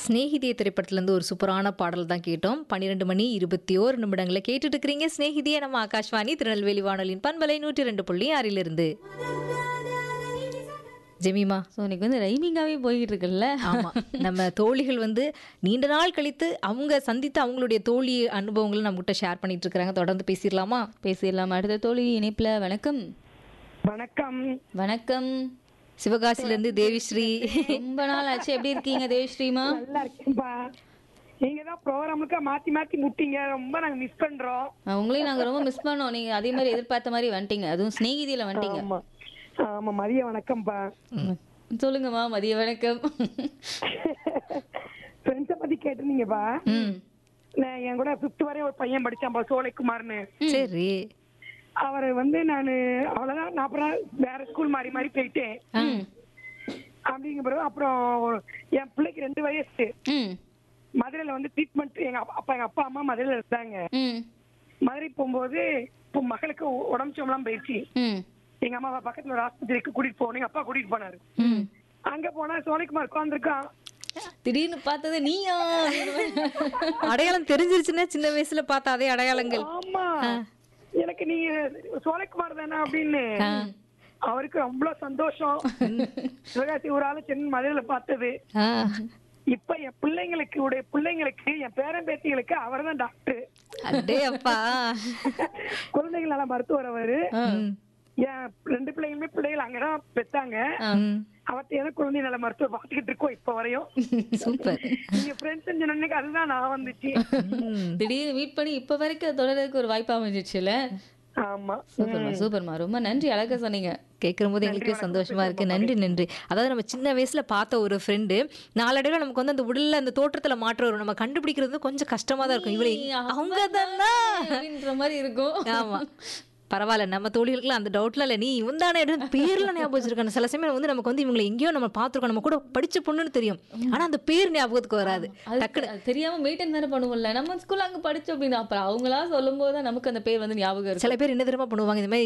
ஸ்நேகிதிய திரைப்படத்துலேருந்து ஒரு சூப்பரான பாடல் தான் கேட்டோம் பன்னிரெண்டு மணி இருபத்தி ஓரு நிமிடங்களை கேட்டுட்டு இருக்கிறீங்க ஸ்நேகிதிய நம்ம ஆகாஷ்வாணி திருநெல்வேலி வானொலியின் பண்பலை நூற்றி ரெண்டு புள்ளி ஆறிலிருந்து ஜெமிமா ஸோ இன்னைக்கு வந்து ரைமிங்காகவே போய்கிட்டு இருக்குல்ல ஆமா நம்ம தோழிகள் வந்து நீண்ட நாள் கழித்து அவங்க சந்தித்த அவங்களுடைய தோழி அனுபவங்களை நம்மகிட்ட ஷேர் பண்ணிட்டு இருக்காங்க தொடர்ந்து பேசிடலாமா பேசிடலாம் அடுத்த தோழி இணைப்புல வணக்கம் வணக்கம் வணக்கம் சிவகாசில இருந்து தேவிஸ்ரீ ரொம்ப நாள் ஆச்சு எப்படி இருக்கீங்க தேவஸ்ரீமா நல்லா இருக்கேன்பா நீங்க தான் ப்ரோக்ராமுக்கு மாத்தி மாத்தி முட்டிங்க ரொம்ப நாங்க மிஸ் பண்றோம் அஹ் உங்களையும் நாங்க ரொம்ப மிஸ் பண்ணோம் நீங்க அதே மாதிரி எதிர்பார்த்த மாதிரி வந்துட்டீங்க அதுவும் ஸ்நேகிதியில வந்துட்டீங்க ஆமா ஆமா மதிய வணக்கம்ப்பா சொல்லுங்கம்மா மதிய வணக்கம் ஃப்ரெண்ட்ஸை பத்தி கேட்டிருந்தீங்கப்பா நான் என் கூட ஃபிஃப்த் வரையும் ஒரு பையன் படிச்சான்பா சோலைக்குமார்னு சரி அவர் வந்து நான் அவ்வளவுதான் நான் அப்புறம் வேற ஸ்கூல் மாறி மாறி போயிட்டேன் ம். அப்படிங்கிற பிறகு அப்புறம் என் பிள்ளைக்கு ரெண்டு வயசு ம் மதுரையில வந்து ட்ரீட்மெண்ட் எங்க அப்பா- அப்பா எங்க அப்பா அம்மா மதுரையில இருந்தாங்க ம் மதுரை போகும்போது இப்போ மகளுக்கு உடம்பு சோம்பலாம் போயிடுச்சு ம் எங்க அம்மா பக்கத்துல ஒரு ஆஸ்பத்திரிக்கு கூட்டிட்டு போகணும் எங்க அப்பா கூட்டிட்டு போனாரு ம் அங்க போனா சோலைக்குமார் உட்காந்துருக்கான் திடீர்னு பார்த்தது நீயா அடையாளம் தெரிஞ்சிருச்சுன்னா சின்ன வயசுல பார்த்த அதே அடையாளங்கள் ஆமா எனக்கு நீங்க சோலைக்குமார் தானே அப்படின்னு அவருக்கு அவ்வளவு சந்தோஷம் சிவகாசி ஒரு ஆளு சென்னை மதுரையில பார்த்தது ஆ, இப்ப என் பிள்ளைங்களுக்கு உடைய பிள்ளைங்களுக்கு என் பேரன் பேத்திகளுக்கு அவர் தான் டாக்டர் அடே அப்பா குழந்தைகள் நல மருத்துவர் அவரு ம், என் ரெண்டு பிள்ளைங்களுமே பிள்ளைகள் அங்கதான் பெத்தாங்க ம், அவர்கிட்ட எனக்கு குழந்தை நல மருத்துவர் பார்த்துக்கிட்டு இருக்கோம் இப்ப வரையும் சூப்பர் நீங்க ஃப்ரெண்ட்ஸ் சொன்னீங்க அதுதான் நான் வந்துச்சு ம், திடீர்னு மீட் பண்ணி இப்ப வரைக்கும் தொடர்றதுக்கு ஒரு வாய்ப்பா அமைஞ்சிச்சுல ஆமா சூப்பர்மா சூப்பர்மா ரொம்ப நன்றி அழகா சொன்னீங்க கேட்குற போது எங்களுக்கே சந்தோஷமா இருக்கு நன்றி நன்றி அதாவது நம்ம சின்ன வயசுல பார்த்த ஒரு ஃப்ரெண்டு நாளடைவில் நமக்கு வந்து அந்த உடல்ல அந்த தோற்றத்துல மாற்றம் வரும் நம்ம கண்டுபிடிக்கிறது வந்து கொஞ்சம் கஷ்டமா தான் இருக்கும் இவளை அவங்க தானா அப்படின்ற மாதிரி இருக்கும் ஆமா பரவாயில்ல நம்ம தோழிகளுக்குலாம் அந்த டவுட்ல இல்ல நீ இவன் தானே பேர்ல ஞாபகம் வச்சிருக்காங்க சில சமயம் வந்து நமக்கு வந்து இவங்களை எங்கேயோ நம்ம பார்த்திருக்கோம் நம்ம கூட படிச்ச பொண்ணுன்னு தெரியும் ஆனா அந்த பேர் ஞாபகத்துக்கு வராது அது அது தெரியாம மெயின்டைன் தானே பண்ணுவோம்ல நம்ம ஸ்கூல்ல அங்க படிச்சோம் அப்படின்னா அப்புறம் அவங்களா சொல்லும் போது நமக்கு அந்த பேர் வந்து ஞாபகம் இருக்கும் சில பேர் என்ன தெரியுமா பண்ணுவாங்க இந்த மாதிரி